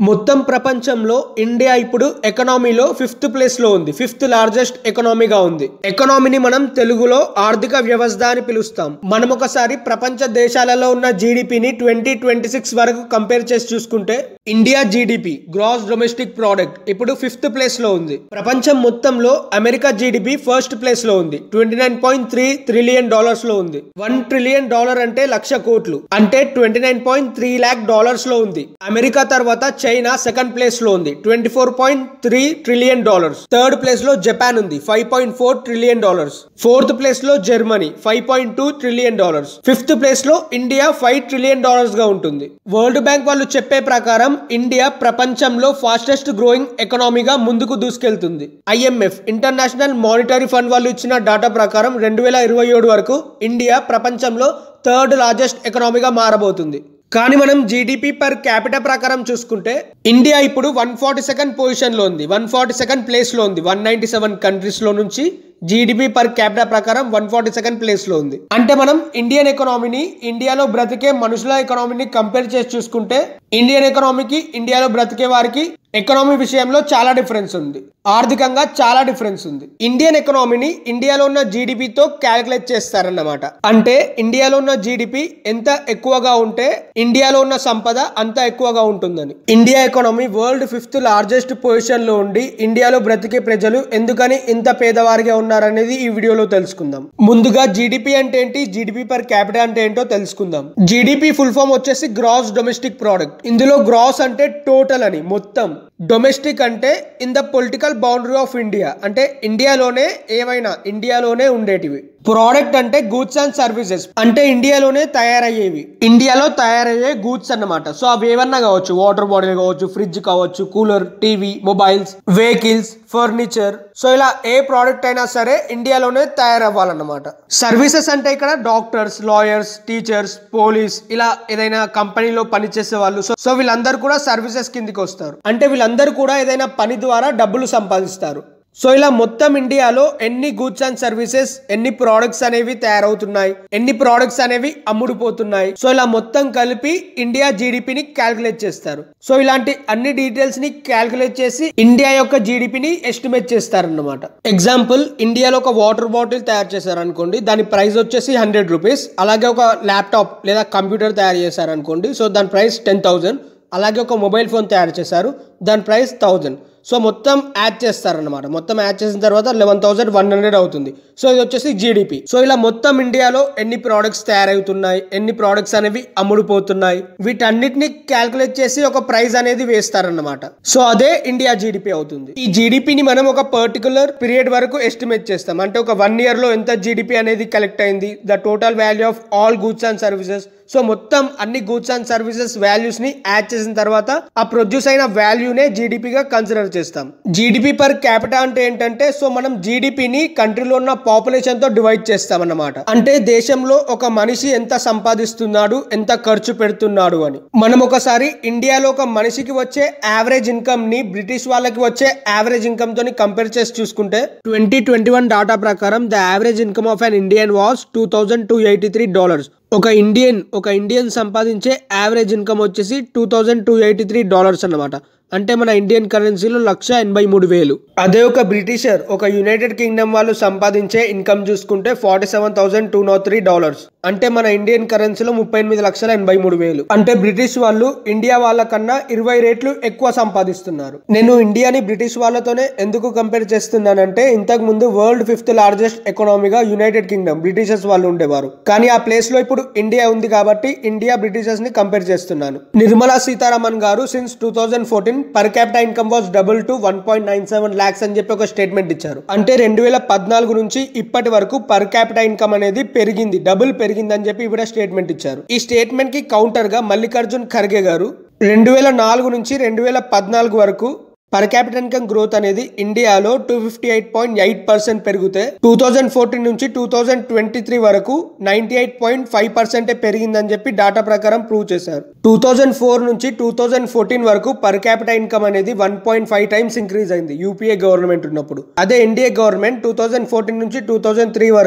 మొత్తం ప్రపంచంలో ఇండియా ఇప్పుడు ఎకనామీలో ఫిఫ్త్ ప్లేస్ లో ఉంది ఫిఫ్త్ లార్జెస్ట్ ఎకనామీగా ఉంది ఎకనామీని మనం తెలుగులో ఆర్థిక వ్యవస్థ అని పిలుస్తాం మనం ఒకసారి ప్రపంచ దేశాలలో ఉన్న జీడిపిని ట్వంటీ ట్వంటీ సిక్స్ వరకు కంపేర్ చేసి చూసుకుంటే India GDP gross domestic product ఇప్పుడు ఫిఫ్త్ ప్లేస్ లో ఉంది ప్రపంచం మొత్తంలో అమెరికా జీడిపి ఫస్ట్ ప్లేస్ లో ఉంది twenty nine point three trillion dollars లో ఉంది వన్ ట్రిలియన్ డాలర్ అంటే లక్ష కోట్లు అంటే twenty nine point three lakh dollars లో ఉంది అమెరికా తర్వాత చైనా సెకండ్ ప్లేస్ లో ఉంది twenty four point three trillion dollars third place లో జపాన్ ఉంది five point four trillion dollars fourth place లో Germany five point two trillion dollars fifth place లో India five trillion dollars గా ఉంటుంది world bank వాళ్ళు చెప్పే ప్రకారం ఇండియా ప్రపంచంలో ఫాస్టెస్ట్ గ్రోయింగ్ ఎకనామీగా ముందుకు దూసుకెళ్తుంది ఐఎంఎఫ్ ఇంటర్నేషనల్ మానిటరీ ఫండ్ వాళ్ళు ఇచ్చిన డేటా ప్రకారం రెండు వేల ఇరవై ఏడు వరకు ఇండియా ప్రపంచంలో థర్డ్ లార్జెస్ట్ ఎకనామీగా మారబోతుంది కానీ మనం జీడిపి పర్ క్యాపిటల్ ప్రకారం చూసుకుంటే ఇండియా ఇప్పుడు వన్ ఫార్టీ సెకండ్ పొజిషన్ లో ఉంది వన్ ఫార్టీ సెకండ్ ప్లేస్ లో ఉంది వన్ నైన్టీ సెవెన్ కంట్రీస్ లో నుంచి జీడిపి పర్ క్యాపిటల్ ప్రకారం వన్ ఫార్టీ సెకండ్ ప్లేస్ లో ఉంది అంటే మనం ఇండియన్ ఎకనామీని ఇండియాలో బ్రతికే మనుషుల ఎకనామీని కంపేర్ చేసి చూసుకుంటే ఇండియన్ ఎకనామీకి ఇండియాలో బ్రతికే వారికి ఎకనామీ విషయంలో చాలా డిఫరెన్స్ ఉంది ఆర్థికంగా చాలా డిఫరెన్స్ ఉంది ఇండియన్ ఎకనామీని ఇండియాలో ఉన్న జీడిపితో క్యాలిక్యులేట్ చేస్తారన్నమాట అంటే ఇండియాలో ఉన్న జీడిపి ఎంత ఎక్కువగా ఉంటే ఇండియాలో ఉన్న సంపద అంత ఎక్కువగా ఉంటుందని India economy world fifth largest position లో ఉండి ఇండియాలో బ్రతికే ప్రజలు ఎందుకని ఇంత పేదవారిగా ఉన్నారనేది ఈ వీడియోలో తెలుసుకుందాం ముందుగా జీడిపి అంటే ఏంటి జీడిపి పర్ క్యాపిటల్ అంటే ఏంటో తెలుసుకుందాం జీడిపి ఫుల్ ఫామ్ వచ్చేసి గ్రాస్ డొమెస్టిక్ ప్రోడక్ట్ ఇందులో గ్రాస్ అంటే టోటల్ అని మొత్తం డొమెస్టిక్ అంటే in the political boundary of India అంటే ఇండియాలోనే ఏవైనా ఇండియాలోనే ఉండేటివి ప్రోడక్ట్ అంటే గూడ్స్ అండ్ సర్వీసెస్ అంటే ఇండియాలోనే తయారయ్యేవి ఇండియాలో తయారయ్యే గూడ్స్ అన్నమాట సో అవి ఏమన్నా కావచ్చు వాటర్ బాటిల్ కావచ్చు ఫ్రిడ్జ్ కావచ్చు cooler TV mobiles vehicles furniture so ఇలా ఏ ప్రోడక్ట్ అయినా సరే ఇండియాలోనే తయారవ్వాలన్నమాట సర్వీసెస్ అంటే ఇక్కడ డాక్టర్స్ లాయర్స్ టీచర్స్ పోలీస్ ఇలా ఏదైనా కంపెనీలో పనిచేసే వాళ్ళు సో సో వీళ్ళందరూ కూడా సర్వీసెస్ కిందికి వస్తారు అంటే వీళ్ళందరూ కూడా ఏదైనా పని ద్వారా డబ్బులు సంపాదిస్తారు సో ఇలా మొత్తం ఇండియాలో ఎన్ని గూడ్స్ అండ్ సర్వీసెస్ ఎన్ని ప్రోడక్ట్స్ అనేవి తయారవుతున్నాయి ఎన్ని ప్రోడక్ట్స్ అనేవి అమ్ముడుపోతున్నాయి సో ఇలా మొత్తం కలిపి ఇండియా జీడిపిని క్యాల్కులేట్ చేస్తారు సో ఇలాంటి అన్ని డీటెయిల్స్ ని క్యాల్కులేట్ చేసి ఇండియా యొక్క జీడిపిని ఎస్టిమేట్ చేస్తారన్నమాట ఎగ్జాంపుల్ ఇండియాలో ఒక వాటర్ బాటిల్ తయారు చేశారు అనుకోండి దాని ప్రైస్ వచ్చేసి హండ్రెడ్ రూపీస్ అలాగే ఒక ల్యాప్టాప్ లేదా కంప్యూటర్ తయారు చేశారు అనుకోండి సో దాని ప్రైస్ టెన్ థౌజండ్ అలాగే ఒక మొబైల్ ఫోన్ తయారు చేశారు దాని ప్రైస్ థౌజండ్ సో మొత్తం యాడ్ చేస్తారనమాట మొత్తం యాడ్ చేసిన తర్వాత లెవెన్ థౌసండ్ వన్ హండ్రెడ్ అవుతుంది సో ఇది వచ్చేసి జీడిపి సో ఇలా మొత్తం ఇండియాలో ఎన్ని ప్రోడక్ట్స్ తయారవుతున్నాయి ఎన్ని ప్రోడక్ట్స్ అనేవి అమ్ముడుపోతున్నాయి వీటన్నిటిని క్యాల్కులేట్ చేసి ఒక ప్రైస్ అనేది వేస్తారన్నమాట సో అదే ఇండియా జీడిపి అవుతుంది ఈ జీడిపిని మనం ఒక పర్టికులర్ పీరియడ్ వరకు ఎస్టిమేట్ చేస్తాం అంటే ఒక వన్ ఇయర్ లో ఎంత జీడిపి అనేది కలెక్ట్ అయింది the total value of all goods and services so మొత్తం అన్ని గూడ్స్ అండ్ సర్వీసెస్ వాల్యూస్ ని యాడ్ చేసిన తర్వాత ఆ ప్రొడ్యూస్ అయిన వాల్యూనే జీడిపిగా కన్సిడర్ చేస్తాం జీడిపి పర్ క్యాపిటల్ అంటే ఏంటంటే సో మనం జీడిపిని కంట్రీలో ఉన్న పాపులేషన్ తో డివైడ్ చేస్తాం అన్నమాట అంటే దేశంలో ఒక మనిషి ఎంత సంపాదిస్తున్నాడు ఎంత ఖర్చు పెడుతున్నాడు అని మనం ఒకసారి ఇండియాలో ఒక మనిషికి వచ్చే యావరేజ్ ఇన్కమ్ ని బ్రిటిష్ వాళ్ళకి వచ్చే యావరేజ్ ఇన్కమ్ తోని కంపేర్ చేసి చూసుకుంటే ట్వంటీ ట్వంటీ వన్ డాటా ప్రకారం the average income of an Indian was two thousand two eighty three dollars ఒక ఇండియన్ ఒక ఇండియన్ సంపాదించే యావరేజ్ ఇన్కమ్ వచ్చేసి two thousand two eighty three dollars అన్నమాట అంటే మన ఇండియన్ కరెన్సీలో లక్ష ఎనభై మూడు వేలు అదే ఒక బ్రిటిషర్ ఒక యునైటెడ్ కింగ్డమ్ వాళ్ళు సంపాదించే ఇన్కమ్ చూసుకుంటే forty seven thousand two nought three dollars అంటే మన ఇండియన్ కరెన్సీలో ముప్పై ఎనిమిది లక్షల ఎనభై మూడు వేలు అంటే బ్రిటిష్ వాళ్ళు ఇండియా వాళ్ళకన్నా ఇరవై రేట్లు ఎక్కువ సంపాదిస్తున్నారు నేను ఇండియాని బ్రిటిష్ వాళ్ళతోనే ఎందుకు కంపేర్ చేస్తున్నానంటే ఇంతకు ముందు వరల్డ్ ఫిఫ్త్ లార్జెస్ట్ ఎకనామీగా యునైటెడ్ కింగ్డమ్ బ్రిటిషర్స్ వాళ్ళు ఉండేవారు కానీ ఆ ప్లేస్ లో ఇప్పుడు ఇండియా ఉంది కాబట్టి ఇండియా బ్రిటిషర్స్ ని కంపేర్ చేస్తున్నాను నిర్మలా సీతారామన్ గారు since two thousand fourteen per capital income was double to one point nine seven lakhs అని చెప్పి ఒక స్టేట్మెంట్ ఇచ్చారు అంటే రెండు వేల పద్నాలుగు నుంచి ఇప్పటి వరకు పర్ క్యాపిటల్ ఇన్కమ్ అనేది పెరిగింది డబుల్ పెరిగిందని చెప్పి ఇప్పుడు స్టేట్మెంట్ ఇచ్చారు ఈ స్టేట్మెంట్ కి కౌంటర్ గా మల్లికార్జున్ ఖర్గే గారు రెండు వేల నాలుగు నుంచి రెండు వేల పద్నాలుగు వరకు పర్ క్యాపిటల్ ఇన్కమ్ గ్రోత్ అనేది ఇండియాలో two fifty eight point eight percent పెరిగితే టూ థౌజండ్ ఫోర్టీన్ నుంచి టూ థౌజండ్ ట్వంటీ త్రీ వరకు నైన్టీ ఎయిట్ పాయింట్ ఫైవ్ పర్సెంటే పెరిగిందని చెప్పి డాటా ప్రకారం ప్రూవ్ చేశారు టూ థౌజండ్ ఫోర్ నుంచి టూ థౌజండ్ ఫోర్టీన్ వరకు పర్ క్యాపిటల్ ఇన్కమ్ అనేది one point five times increase అయింది యూపీఏ గవర్నమెంట్ ఉన్నప్పుడు అదే NDA government two thousand fourteen నుంచి టూ థౌజండ్ త్రీ వరకు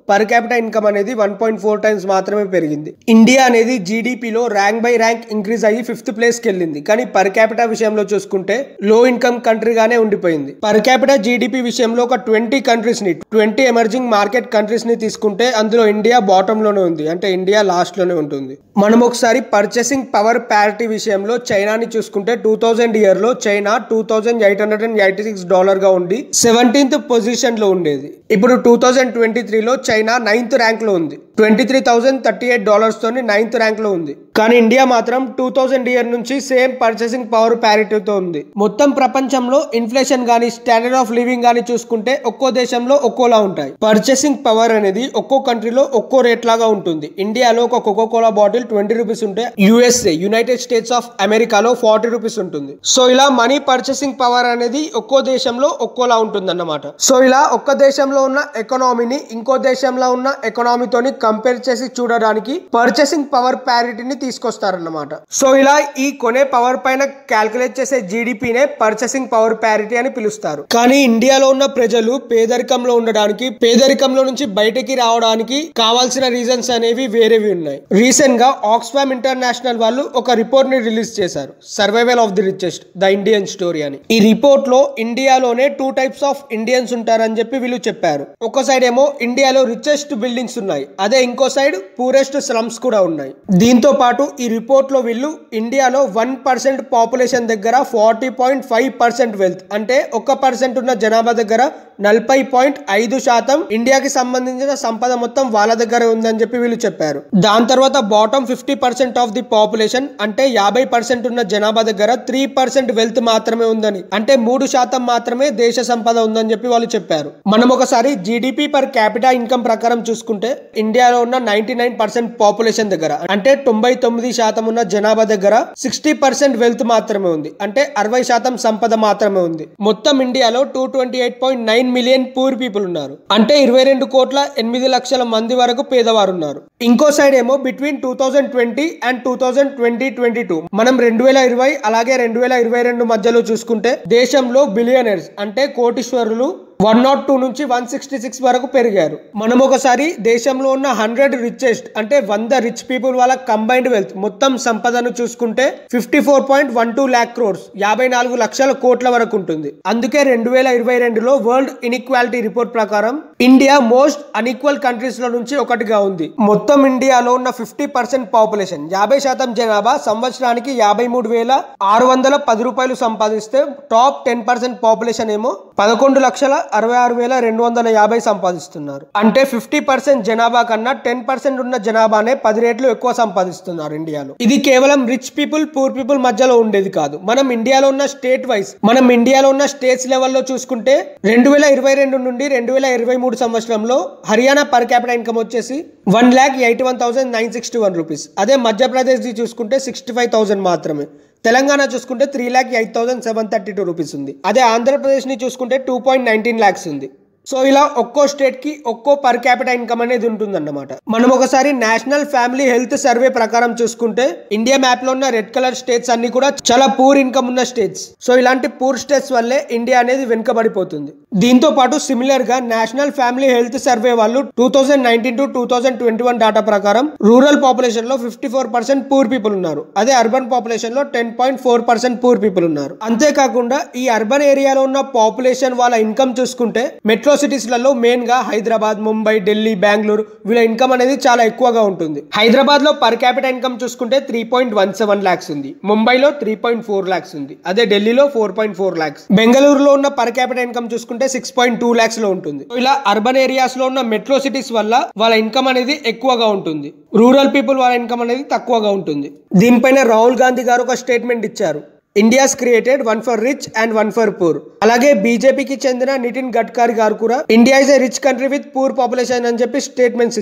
పర్ క్యాపిటల్ ఇన్కమ్ అనేది వన్ పాయింట్ ఫోర్ టైమ్స్ మాత్రమే పెరిగింది ఇండియా అనేది జీడిపిలో ర్యాంక్ బై ర్యాంక్ ఇంక్రీజ్ అయ్యి ఫిఫ్త్ ప్లేస్ కి వెళ్ళింది కానీ పర్ క్యాపిటల్ విషయంలో చూసుకుంటే లో ఇన్కమ్ కంట్రీగానే ఉండిపోయింది పర్ క్యాపిటల్ జీడిపి విషయంలో ఒక ట్వంటీ కంట్రీస్ ని ట్వంటీ ఎమర్జింగ్ మార్కెట్ కంట్రీస్ ని తీసుకుంటే అందులో ఇండియా బాటమ్ లోనే ఉంది అంటే ఇండియా లాస్ట్ లోనే ఉంటుంది మనం ఒకసారి పర్చేసింగ్ పవర్ ప్యారిటీ విషయంలో చైనాని చూసుకుంటే టూ థౌజండ్ ఇయర్ లో China two thousand eight hundred and eighty six dollar గా ఉండి సెవెంటీన్త్ పొజిషన్ లో ఉండేది ఇప్పుడు టూ థౌజండ్ ట్వంటీ త్రీలో చైనా నైన్త్ ర్యాంక్ లో ఉంది twenty three thousand thirty eight dollars తోని నైన్త్ ర్యాంక్ లో ఉంది కానీ ఇండియా మాత్రం టూ థౌసండ్ ఇయర్ నుంచి సేమ్ పర్చేసింగ్ పవర్ ప్యారిటీతో ఉంది మొత్తం ప్రపంచంలో ఇన్ఫ్లేషన్ గానీ స్టాండర్డ్ ఆఫ్ లివింగ్ గానీ చూసుకుంటే ఒక్కో దేశంలో ఒక్కోలా ఉంటాయి పర్చేసింగ్ పవర్ అనేది ఒక్కో కంట్రీలో ఒక్కో రేట్ లాగా ఉంటుంది ఇండియాలో ఒక Coca Cola bottle twenty rupees ఉంటే యుఎస్ఏ యునైటెడ్ స్టేట్స్ ఆఫ్ అమెరికాలో ఫార్టీ రూపీస్ ఉంటుంది సో ఇలా మనీ పర్చేసింగ్ పవర్ అనేది ఒక్కో దేశంలో ఒక్కోలా ఉంటుంది అన్నమాట సో ఇలా ఒక్క దేశంలో ఉన్న ఎకనామీని ఇంకో దేశంలో ఉన్న ఎకనామీతోని కంపేర్ చేసి చూడడానికి పర్చేసింగ్ పవర్ ప్యారిటీని తీసుకొస్తారన్నమాట సో ఇలా ఈ కొనే పవర్ పైన క్యాల్కులేట్ చేసే జీడిపినే పర్చేసింగ్ పవర్ ప్యారిటీ అని పిలుస్తారు కానీ ఇండియాలో ఉన్న ప్రజలు పేదరికంలో ఉండడానికి పేదరికంలో నుంచి బయటకి రావడానికి కావాల్సిన రీజన్స్ అనేవి వేరేవి ఉన్నాయి రీసెంట్ గా ఆక్స్ఫామ్ ఇంటర్నేషనల్ వాళ్ళు ఒక రిపోర్ట్ ని రిలీజ్ చేశారు survival of the richest the Indian story అని ఈ రిపోర్ట్ లో ఇండియాలోనే టూ టైప్స్ ఆఫ్ ఇండియన్స్ ఉంటారని చెప్పి వీళ్ళు చెప్పారు ఒక సైడ్ ఏమో ఇండియాలో రిచెస్ట్ బిల్డింగ్స్ ఉన్నాయి అదే ఇంకో సైడ్ పూరెస్ట్ స్లమ్స్ కూడా ఉన్నాయి దీంతో పాటు ఈ రిపోర్ట్ లో వీళ్ళు ఇండియాలో వన్ పర్సెంట్ పాపులేషన్ దగ్గర forty point five percent wealth అంటే ఒక పర్సెంట్ ఉన్న జనాభా దగ్గర నలభై పాయింట్ ఐదు శాతం ఇండియాకి సంబంధించిన సంపద మొత్తం వాళ్ళ దగ్గర ఉందని చెప్పి వీళ్ళు చెప్పారు దాని తర్వాత bottom fifty percent of the population అంటే యాభై పర్సెంట్ ఉన్న జనాభా దగ్గర త్రీ పర్సెంట్ వెల్త్ మాత్రమే ఉందని అంటే మూడు శాతం మాత్రమే దేశ సంపద ఉందని చెప్పి వాళ్ళు చెప్పారు మనం ఒకసారి జీడిపి పర్ క్యాపిటా ఇన్కమ్ ప్రకారం చూసుకుంటే ఇండియాలో ఉన్న నైన్టీ నైన్ పర్సెంట్ పాపులేషన్ దగ్గర అంటే తొంభై తొమ్మిది శాతం ఉన్న జనాభా దగ్గర సిక్స్టీ పర్సెంట్ వెల్త్ మాత్రమే ఉంది అంటే అరవై శాతం సంపద మాత్రమే ఉంది మొత్తం ఇండియాలో two twenty eight point nine million poor people ఉన్నారు అంటే ఇరవై రెండు కోట్ల ఎనిమిది లక్షల మంది వరకు పేదవారు ఉన్నారు ఇంకో సైడ్ ఏమో between two thousand twenty and two thousand twenty twenty two మనం రెండు వేల ఇరవై అలాగే రెండు వేల ఇరవై రెండు మధ్యలో చూసుకుంటే దేశంలో బిలియనర్స్ అంటే కోటీశ్వరులు వన్ నాట్ టూ నుంచి వన్ సిక్స్టీ సిక్స్ వరకు పెరిగారు మనం ఒకసారి దేశంలో ఉన్న హండ్రెడ్ రిచెస్ట్ అంటే వంద రిచ్ పీపుల్ వాళ్ళ కంబైన్డ్ వెల్త్ మొత్తం సంపదను చూసుకుంటే fifty four point one two lakh crores యాభై నాలుగు లక్షల కోట్ల వరకు ఉంటుంది అందుకే రెండు వేల ఇరవై రెండులో వరల్డ్ ఇన్ఈక్వాలిటీ రిపోర్ట్ ప్రకారం ఇండియా మోస్ట్ అన్ఈక్వల్ కంట్రీస్ లో నుంచి ఒకటిగా ఉంది మొత్తం ఇండియాలో ఉన్న ఫిఫ్టీ పర్సెంట్ పాపులేషన్ యాభై శాతం జనాభా సంవత్సరానికి యాభై మూడు వేల ఆరు వందల పది రూపాయలు సంపాదిస్తే టాప్ టెన్ పర్సెంట్ పాపులేషన్ ఏమో పదకొండు లక్షల అరవై ఆరు వేల రెండు వందల యాభై సంపాదిస్తున్నారు అంటే ఫిఫ్టీ పర్సెంట్ జనాభా కన్నా టెన్ పర్సెంట్ ఉన్న జనాభానే పది రేట్లు ఎక్కువ సంపాదిస్తున్నారు ఇండియాలో ఇది కేవలం రిచ్ పీపుల్ పూర్ పీపుల్ మధ్యలో ఉండేది కాదు మనం ఇండియాలో ఉన్న స్టేట్ వైస్ మనం ఇండియాలో ఉన్న స్టేట్స్ లెవెల్లో చూసుకుంటే రెండు వేల ఇరవై రెండు నుండి రెండు వేల ఇరవై మూడు సంవత్సరంలో హర్యానా పర్ క్యాపిటల్ ఇన్కమ్ వచ్చేసి one lakh eighty one thousand nine sixty one rupees అదే మధ్యప్రదేశ్ది చూసుకుంటే సిక్స్టీ ఫైవ్ థౌసండ్ మాత్రమే తెలంగాణ చూసుకుంటే three lakh eight thousand seven thirty two rupees ఉంది అదే ఆంధ్రప్రదేశ్ని చూసుకుంటే టూ పాయింట్ నైన్టీన్ ల్యాక్స్ ఉంది సో ఇలా ఒక్కో స్టేట్ కి ఒక్కో పర్ క్యాపిటల్ ఇన్కమ్ అనేది ఉంటుందన్నమాట మనం ఒకసారి నేషనల్ ఫ్యామిలీ హెల్త్ సర్వే ప్రకారం చూసుకుంటే ఇండియా మ్యాప్ లో ఉన్న రెడ్ కలర్ స్టేట్స్ అన్ని కూడా చాలా పూర్ ఇన్కమ్ ఉన్న స్టేట్స్ సో ఇలాంటి పూర్ స్టేట్స్ వల్లే ఇండియా అనేది వెనుకబడిపోతుంది దీంతో పాటు సిమిలర్ గా నేషనల్ ఫ్యామిలీ హెల్త్ సర్వే వాళ్ళు two thousand nineteen to two thousand twenty one data ప్రకారం రూరల్ పాపులేషన్ లో fifty four percent poor people ఉన్నారు అదే అర్బన్ పాపులేషన్ లో ten point four percent poor people ఉన్నారు అంతేకాకుండా ఈ అర్బన్ ఏరియాలో ఉన్న పాపులేషన్ వాళ్ళ ఇన్కమ్ చూసుకుంటే మెట్రో సిటీస్లలో మెయిన్ గా హైదరాబాద్ ముంబై ఢిల్లీ బెంగళూరు వీళ్ళ ఇన్కమ్ అనేది చాలా ఎక్కువగా ఉంటుంది హైదరాబాద్ లో పర్ క్యాపిటల్ ఇన్కమ్ చూసుకుంటే three point one seven lakhs ఉంది ముంబైలో త్రీ పాయింట్ ఫోర్ లాక్స్ ఉంది అదే ఢిల్లీలో ఫోర్ పాయింట్ ఫోర్ లాక్స్ బెంగళూరులో ఉన్న పర్ క్యాపిటల్ ఇన్కమ్ చూసుకుంటే సిక్స్ పాయింట్ టూ లాక్స్ లో ఉంటుంది సో ఇలా అర్బన్ ఏరియాస్ లో ఉన్న మెట్రో సిటీస్ వల్ల వాళ్ళ ఇన్కమ్ అనేది ఎక్కువగా ఉంటుంది రూరల్ పీపుల్ వాళ్ళ ఇన్కమ్ అనేది తక్కువగా ఉంటుంది దీనిపైన రాహుల్ గాంధీ గారు ఒక స్టేట్మెంట్ ఇచ్చారు India's created one for rich and one for poor అలాగే బీజేపీకి చెందిన నితిన్ గడ్కరీ గారు కూడా India is a rich country with poor population అని చెప్పి స్టేట్మెంట్స్ ఇచ్చారు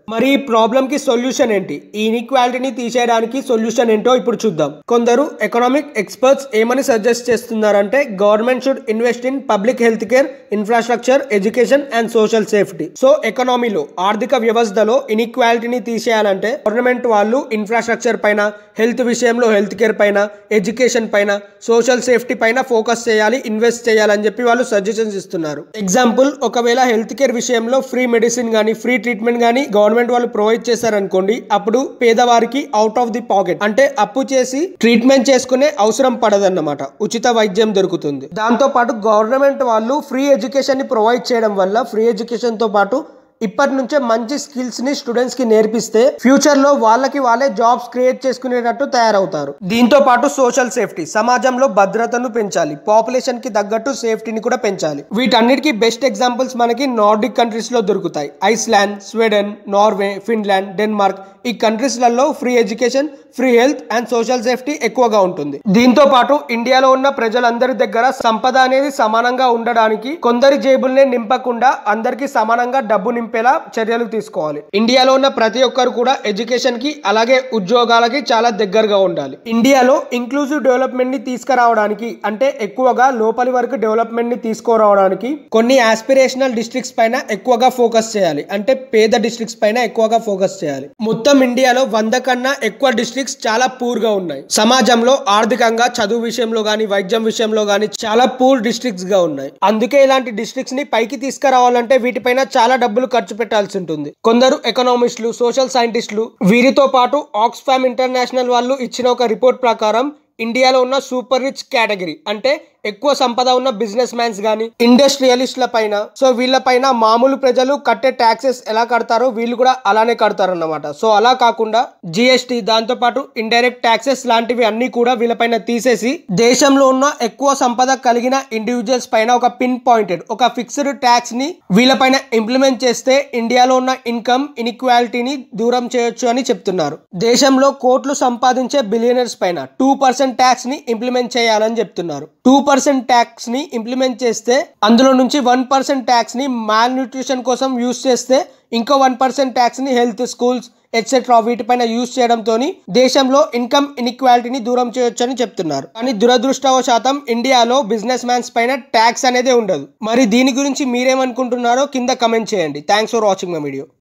మరి ఈ ప్రాబ్లం కి సొల్యూషన్ ఏంటి ఈ ఇన్ఈక్వాలిటీని తీసేయడానికి సొల్యూషన్ ఏంటో ఇప్పుడు చూద్దాం కొందరు ఎకనామిక్ ఎక్స్పర్ట్స్ ఏమని సజెస్ట్ చేస్తున్నారంటే government should invest in public health care infrastructure education and social safety so ఎకనామీలో ఆర్థిక వ్యవస్థలో ఇన్ఈక్వాలిటీని తీసేయాలంటే గవర్నమెంట్ వాళ్ళు ఇన్ఫ్రాస్ట్రక్చర్ పైన హెల్త్ విషయంలో హెల్త్ కేర్ పైన ఎడ్యుకేషన్ పైన సోషల్ సేఫ్టీ పైన ఫోకస్ చేయాలి ఇన్వెస్ట్ చేయాలని చెప్పి వాళ్ళు సజెషన్స్ ఇస్తున్నారు ఎగ్జాంపుల్ ఒకవేళ హెల్త్ కేర్ విషయంలో ఫ్రీ మెడిసిన్ కానీ ఫ్రీ ట్రీట్మెంట్ కానీ గవర్నమెంట్ వాళ్ళు ప్రొవైడ్ చేశారనుకోండి అప్పుడు పేదవారికి అవుట్ ఆఫ్ ది పాకెట్ అంటే అప్పు చేసి ట్రీట్మెంట్ చేసుకునే అవసరం పడదన్నమాట ఉచిత వైద్యం దొరుకుతుంది దాంతో పాటు గవర్నమెంట్ వాళ్ళు ఫ్రీ ఎడ్యుకేషన్ ని ప్రొవైడ్ చేయడం వల్ల ఫ్రీ ఎడ్యుకేషన్ తో పాటు ఇప్పటి నుంచే మంచి స్కిల్స్ ని స్టూడెంట్స్ కి నేర్పిస్తే ఫ్యూచర్ లో వాళ్ళకి వాళ్ళే జాబ్స్ క్రియేట్ చేసుకునేటట్టు తయారవుతారు దీంతో పాటు సోషల్ సేఫ్టీ సమాజంలో భద్రతను పెంచాలి పాపులేషన్ కి తగ్గట్టు సేఫ్టీని కూడా పెంచాలి వీటన్నిటికీ బెస్ట్ ఎగ్జాంపుల్స్ మనకి నార్డిక్ కంట్రీస్ లో దొరుకుతాయి Iceland Sweden Norway Finland Denmark ఈ కంట్రీస్లలో free education free health and social safety ఎక్కువగా ఉంటుంది దీంతో పాటు ఇండియాలో ఉన్న ప్రజలందరి దగ్గర సంపద అనేది సమానంగా ఉండడానికి కొందరి జేబుల్నే నింపకుండా అందరికీ సమానంగా డబ్బు నింపేలా చర్యలు తీసుకోవాలి ఇండియాలో ఉన్న ప్రతి ఒక్కరు కూడా ఎడ్యుకేషన్ కి అలాగే ఉద్యోగాలకి చాలా దగ్గరగా ఉండాలి ఇండియాలో ఇంక్లూజివ్ డెవలప్మెంట్ ని తీసుకురావడానికి అంటే ఎక్కువగా లోపలి వరకు డెవలప్మెంట్ ని తీసుకురావడానికి కొన్ని ఆస్పిరేషనల్ డిస్ట్రిక్ట్స్ పైన ఎక్కువగా ఫోకస్ చేయాలి అంటే పేద డిస్ట్రిక్ట్స్ పైన ఎక్కువగా ఫోకస్ చేయాలి మొత్తం ఇండియాలో వంద కన్నా ఎక్కువ డిస్ట్రిక్ట్స్ చాలా పూర్ గా ఉన్నాయి సమాజంలో ఆర్థికంగా చదువు విషయంలో గానీ వైద్యం విషయంలో గానీ చాలా పూర్ డిస్ట్రిక్ట్స్ గా ఉన్నాయి అందుకే ఇలాంటి డిస్ట్రిక్ట్స్ ని పైకి తీసుకురావాలంటే వీటిపైన చాలా డబ్బులు ఖర్చు పెట్టాల్సి ఉంటుంది కొందరు ఎకనామిస్టులు సోషల్ సైంటిస్టులు వీరితో పాటు ఆక్స్ఫామ్ ఇంటర్నేషనల్ వాళ్ళు ఇచ్చిన ఒక రిపోర్ట్ ప్రకారం ఇండియాలో ఉన్న సూపర్ రిచ్ కేటగిరీ అంటే ఎక్కువ సంపద ఉన్న బిజినెస్ మ్యాన్స్ కానీ ఇండస్ట్రియలిస్ట్ల పైన సో వీళ్ళ పైన మామూలు ప్రజలు కట్టే ట్యాక్సెస్ ఎలా కడతారో వీళ్ళు కూడా అలానే కడతారు అన్నమాట సో అలా కాకుండా జిఎస్టీ దాంతో పాటు ఇండైరెక్ట్ ట్యాక్సెస్ లాంటివి అన్ని కూడా వీళ్ళపైన తీసేసి దేశంలో ఉన్న ఎక్కువ సంపద కలిగిన ఇండివిజువల్స్ పైన ఒక పిన్ పాయింటెడ్ ఒక ఫిక్స్డ్ ట్యాక్స్ ని వీళ్ళపైన ఇంప్లిమెంట్ చేస్తే ఇండియాలో ఉన్న ఇన్కమ్ ఇన్ఈక్వాలిటీని దూరం చేయొచ్చు అని చెప్తున్నారు దేశంలో కోట్లు సంపాదించే బిలియనర్స్ పైన టూ పర్సెంట్ ట్యాక్స్ ని ఇంప్లిమెంట్ చేయాలని చెప్తున్నారు టూ పర్సెంట్ ట్యాక్స్ ని ఇంప్లిమెంట్ చేస్తే అందులో నుంచి వన్ పర్సెంట్ ట్యాక్స్ ని మాల్ న్యూట్రిషన్ కోసం యూస్ చేస్తే ఇంకో వన్ పర్సెంట్ ట్యాక్స్ ని హెల్త్ స్కూల్స్ ఎట్సెట్రా వీటిపైన యూస్ చేయడంతో దేశంలో ఇన్కమ్ ఇన్ఈక్వాలిటీని దూరం చేయొచ్చు అని చెప్తున్నారు కానీ దురదృష్టవశాతం ఇండియాలో బిజినెస్ మ్యాన్స్ పైన ట్యాక్స్ అనేది ఉండదు మరి దీని గురించి మీరేమనుకుంటున్నారో కింద కమెంట్ చేయండి thanks for watching my video